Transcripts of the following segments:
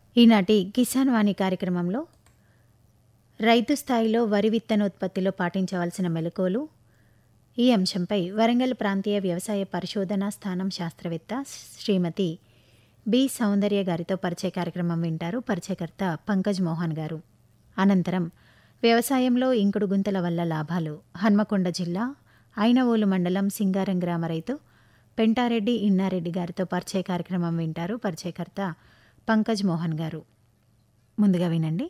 ఈనాటి కిసాన్ వాణి కార్యక్రమంలో రైతు స్థాయిలో వరి విత్తనోత్పత్తిలో పాటించవలసిన మెలకువలు ఈ అంశంపై వరంగల్ ప్రాంతీయ వ్యవసాయ పరిశోధనా స్థానం శాస్త్రవేత్త శ్రీమతి బి సౌందర్య గారితో పరిచయ కార్యక్రమం వింటారు పరిచయకర్త పంకజ్ మోహన్ గారు అనంతరం వ్యవసాయంలో ఇంకుడు గుంతల వల్ల లాభాలు హన్మకొండ జిల్లా ఐనవోలు మండలం సింగారం గ్రామ రైతు పెంటారెడ్డి ఇన్నారెడ్డి గారితో పరిచయ కార్యక్రమం వింటారు పరిచయకర్త పంకజ్ మోహన్ గారు ముందుగా వినండి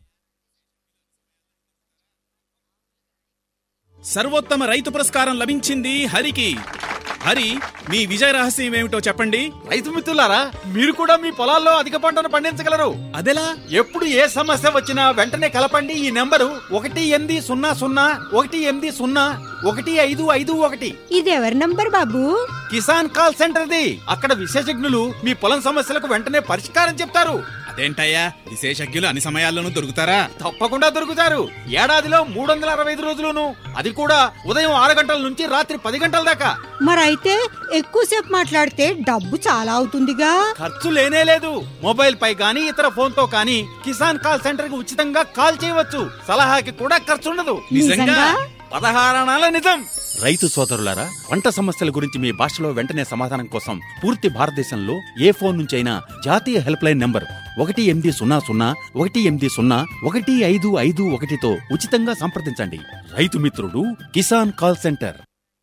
సర్వోత్తమ రైతు పురస్కారం లభించింది హరికి హరి మీ విజయ రహస్యం ఏమిటో చెప్పండి రైతు మిత్రులారా మీరు కూడా మీ పొలాల్లో అధిక పంటను పండించగలరు అదెలా ఎప్పుడు ఏ సమస్య వచ్చినా వెంటనే కలపండి ఈ నెంబరు ఒకటి ఎనిమిది సున్నా సున్నా ఒకటి ఎనిమిది సున్నా ఒకటి ఐదు ఐదు ఒకటి ఇది ఎవరి నంబర్ బాబు కిసాన్ కాల్ సెంటర్ది అక్కడ విశేషజ్ఞులు మీ పొలం సమస్యలకు వెంటనే పరిష్కారం చెప్తారు అదేంటయ్యా విశేషజ్ఞులు అన్ని సమయాల్లోనూ దొరుకుతారా తప్పకుండా దొరుకుతారు ఏడాదిలో మూడు వందల అరవై ఐదు రోజులును అది కూడా ఉదయం ఆరు గంటల నుంచి రాత్రి పది గంటల దాకా మరైతే ఎక్కువసేపు మాట్లాడితే డబ్బు చాలా అవుతుందిగా ఖర్చు లేనే లేదు మొబైల్ పై గానీ ఇతర ఫోన్ తో కానీ కిసాన్ కాల్ సెంటర్ కి ఉచితంగా కాల్ చేయవచ్చు సలహాకి కూడా ఖర్చు ఉండదు నిజంగా? పదహారణాల నిజం రైతు సోదరులారా పంట సమస్యల గురించి మీ భాషలో వెంటనే సమాధానం కోసం పూర్తి భారతదేశంలో ఏ ఫోన్ నుంచైనా జాతీయ హెల్ప్ లైన్ నంబర్ ఒకటి ఎనిమిది సున్నా సున్నా ఒకటి ఎనిమిది సున్నా ఒకటి ఐదు ఐదు ఒకటితో ఉచితంగా సంప్రదించండి రైతు మిత్రుడు కిసాన్ కాల్ సెంటర్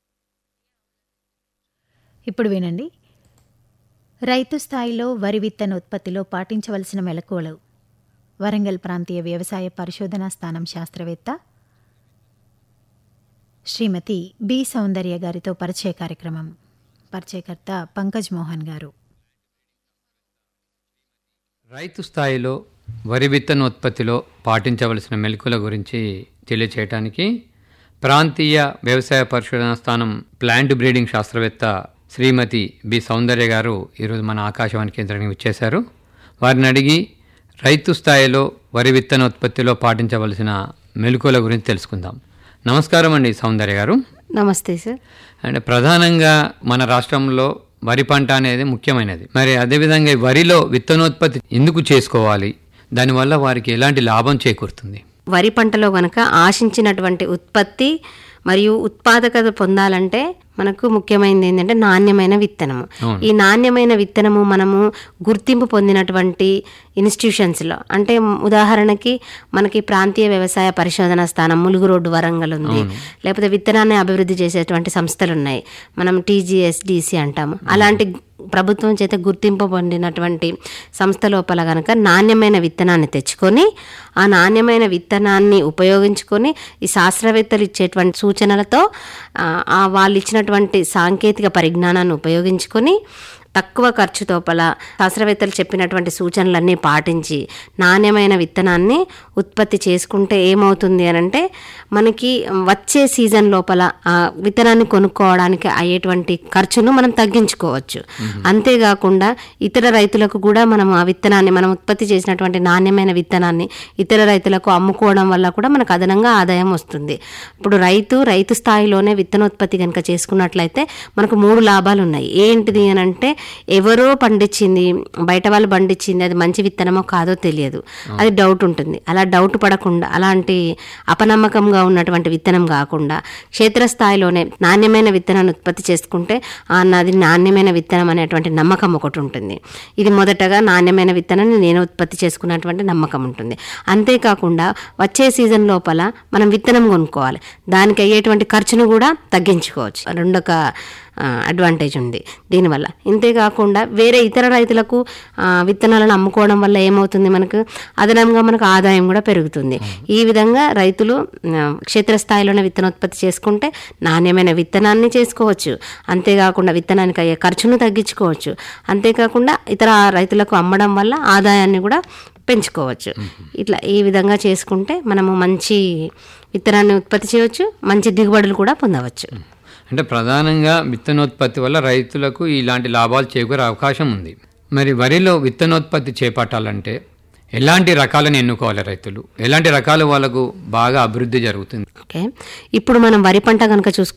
ఇప్పుడు వినండి రైతు స్థాయిలో వరి విత్తన ఉత్పత్తిలో పాటించవలసిన మెలకువలు వరంగల్ ప్రాంతీయ వ్యవసాయ పరిశోధనా స్థానం శాస్త్రవేత్త శ్రీమతి బి సౌందర్య గారితో పరిచయ కార్యక్రమం పరిచయకర్త పంకజ్ మోహన్ గారు రైతు స్థాయిలో వరి విత్తనోత్పత్తిలో పాటించవలసిన మెలకుల గురించి తెలియచేయటానికి ప్రాంతీయ వ్యవసాయ పరిశోధన స్థానం ప్లాంట్ బ్రీడింగ్ శాస్త్రవేత్త శ్రీమతి బి సౌందర్య గారు ఈరోజు మన ఆకాశవాణి కేంద్రానికి వచ్చేశారు వారిని అడిగి రైతు స్థాయిలో వరి విత్తనోత్పత్తిలో పాటించవలసిన మెలకుల గురించి తెలుసుకుందాం నమస్కారం అండి సౌందర్య గారు నమస్తే సార్ అంటే ప్రధానంగా మన రాష్ట్రంలో వరి పంట అనేది ముఖ్యమైనది మరి అదేవిధంగా ఈ వరిలో విత్తనోత్పత్తి ఎందుకు చేసుకోవాలి దానివల్ల వారికి ఎలాంటి లాభం చేకూరుతుంది వరి పంటలో గనక ఆశించినటువంటి ఉత్పత్తి మరియు ఉత్పాదకత పొందాలంటే మనకు ముఖ్యమైనది ఏంటంటే నాణ్యమైన విత్తనము ఈ నాణ్యమైన విత్తనము మనము గుర్తింపు పొందినటువంటి ఇన్స్టిట్యూషన్స్లో అంటే ఉదాహరణకి మనకి ప్రాంతీయ వ్యవసాయ పరిశోధన స్థానం ములుగు రోడ్డు వరంగల్ ఉంది లేకపోతే విత్తనాన్ని అభివృద్ధి చేసేటువంటి సంస్థలు ఉన్నాయి మనం టీజీఎస్డిసి అంటాము అలాంటి ప్రభుత్వం చేత గుర్తింపు పొందినటువంటి సంస్థ లోపల గనక నాణ్యమైన విత్తనాన్ని తెచ్చుకొని ఆ నాణ్యమైన విత్తనాన్ని ఉపయోగించుకొని ఈ శాస్త్రవేత్తలు ఇచ్చేటువంటి సూచనలతో ఆ, ఆ వాళ్ళు ఇచ్చినటువంటి సాంకేతిక పరిజ్ఞానాన్ని ఉపయోగించుకొని తక్కువ ఖర్చు లోపల శాస్త్రవేత్తలు చెప్పినటువంటి సూచనలన్నీ పాటించి నాణ్యమైన విత్తనాన్ని ఉత్పత్తి చేసుకుంటే ఏమవుతుంది అని అంటే మనకి వచ్చే సీజన్ లోపల ఆ విత్తనాన్ని కొనుక్కోవడానికి అయ్యేటువంటి ఖర్చును మనం తగ్గించుకోవచ్చు అంతేకాకుండా ఇతర రైతులకు కూడా మనం ఆ విత్తనాన్ని మనం ఉత్పత్తి చేసినటువంటి నాణ్యమైన విత్తనాన్ని ఇతర రైతులకు అమ్ముకోవడం వల్ల కూడా మనకు అదనంగా ఆదాయం వస్తుంది ఇప్పుడు రైతు రైతు స్థాయిలోనే విత్తనోత్పత్తి కనుక చేసుకున్నట్లయితే మనకు మూడు లాభాలు ఉన్నాయి ఏంటిది అని అంటే ఎవరో పండించింది బయట వాళ్ళు పండించింది అది మంచి విత్తనమో కాదో తెలియదు అది డౌట్ ఉంటుంది అలా డౌట్ పడకుండా అలాంటి అపనమ్మకంగా ఉన్నటువంటి విత్తనం కాకుండా క్షేత్రస్థాయిలోనే నాణ్యమైన విత్తనాన్ని ఉత్పత్తి చేసుకుంటే ఆ నాది నాణ్యమైన విత్తనం అనేటువంటి నమ్మకం ఒకటి ఉంటుంది ఇది మొదటగా నాణ్యమైన విత్తనాన్ని నేను ఉత్పత్తి చేసుకున్నటువంటి నమ్మకం ఉంటుంది అంతేకాకుండా వచ్చే సీజన్ లోపల మనం విత్తనం కొనుక్కోవాలి దానికి అయ్యేటువంటి ఖర్చును కూడా తగ్గించుకోవచ్చు రెండొక అడ్వాంటేజ్ ఉంది దీనివల్ల ఇంతేకాకుండా వేరే ఇతర రైతులకు ఆ, విత్తనాలను అమ్ముకోవడం వల్ల ఏమవుతుంది మనకు అదనంగా మనకు ఆదాయం కూడా పెరుగుతుంది ఈ విధంగా రైతులు ఆ, క్షేత్రస్థాయిలోనే విత్తనోత్పత్తి చేసుకుంటే నాణ్యమైన విత్తనాన్ని చేసుకోవచ్చు అంతేకాకుండా విత్తనానికి అయ్యే ఖర్చును తగ్గించుకోవచ్చు అంతేకాకుండా ఇతర రైతులకు అమ్మడం వల్ల ఆదాయాన్ని కూడా పెంచుకోవచ్చు ఇట్లా ఈ విధంగా చేసుకుంటే మనము మంచి విత్తనాన్ని ఉత్పత్తి చేయవచ్చు మంచి దిగుబడులు కూడా పొందవచ్చు అంటే ప్రధానంగా విత్తనోత్పత్తి వల్ల రైతులకు ఇలాంటి లాభాలు చేకూరే అవకాశం ఉంది మరి వరిలో విత్తనోత్పత్తి చేపట్టాలంటే ఎలాంటి రకాలను ఎన్నుకోవాలి రైతులు ఎలాంటి రకాలు వాళ్ళకు బాగా అభివృద్ధి జరుగుతుంది ఓకే ఇప్పుడు మనం వరి పంట కనుక చూసుకుంటే